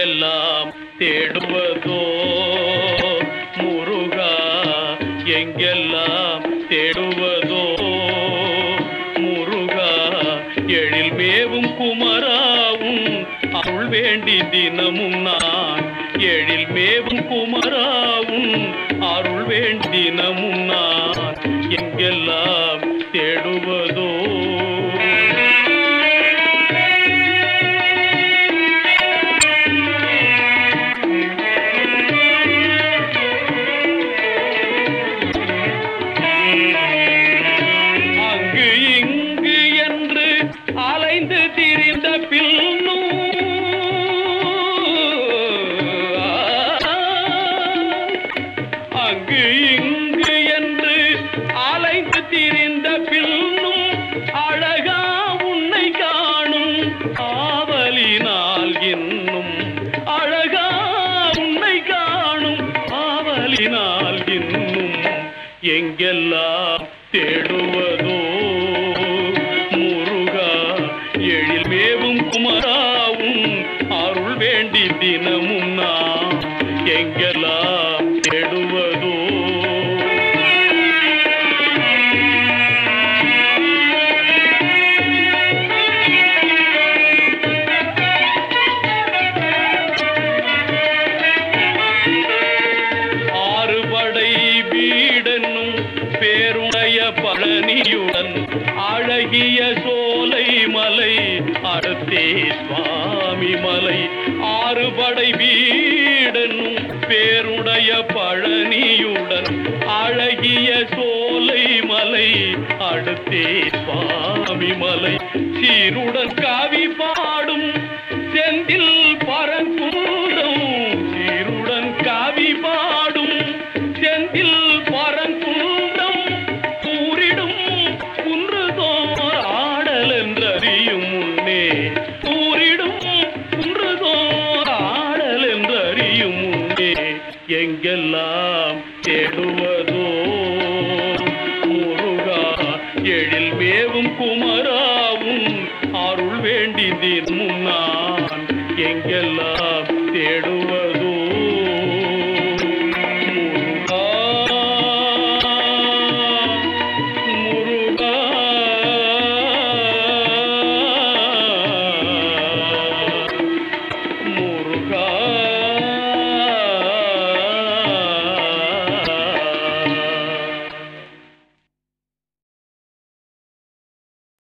எங்கெல்லாம் தேடுவதோ முருகா எங்கெல்லாம் தேடுவதோ முருகா எழில் மேவும் குமராவும் அருள் வேண்டி தினமும் நான் எழில் மேவும் குமராவும் அருள் வேண்டி தினமும் நான் எங்கெல்லாம் தேடுவதோ அங்கு இங்கு என்று அலைந்து திரிந்த பின்னும் அங்கு இங்கு என்று அலைந்து திரிந்த பின்னும் அழகா உன்னை காணும் ஆவலினால் இன்னும் அழகா உன்னை காணும் ஆவலினால் இன்னும் எங்கெல்லாம் தேடுவதோ முருகா எழில் மேவும் குமராவும் அருள் வேண்டி தினமும் நான் எங்கெல்லாம் தேடுவதோ ஆறுபடை வீடென்னும் பேருடைய பழனியுடன் அழகிய சோலை மலை அடுத்தே சுவாமி மலை ஆறுபடை வீடென்னும் பேருடைய பழனியுடன் அழகிய சோலை மலை அடுத்தே சுவாமி மலை சீருடன் காவி பாடும் செந்தில் பரங்குன்றம் சீருடன் காவி பாடும் செந்தில் பரங்குன்றம் கூறிடும் குன்றுதோர் ஆடல் என்றறியும் முன்னே கூறிடும் குன்றுதோர் ஆடல் என்றறியும் முன்னே எங்கெல்லாம் தேடுவதோ முருகா எழில் மேவும் குமராவும் அருள் வேண்டி தினமும் நான் எங்கெல்லாம் தேடுவதோ முருகா முருகா முருகா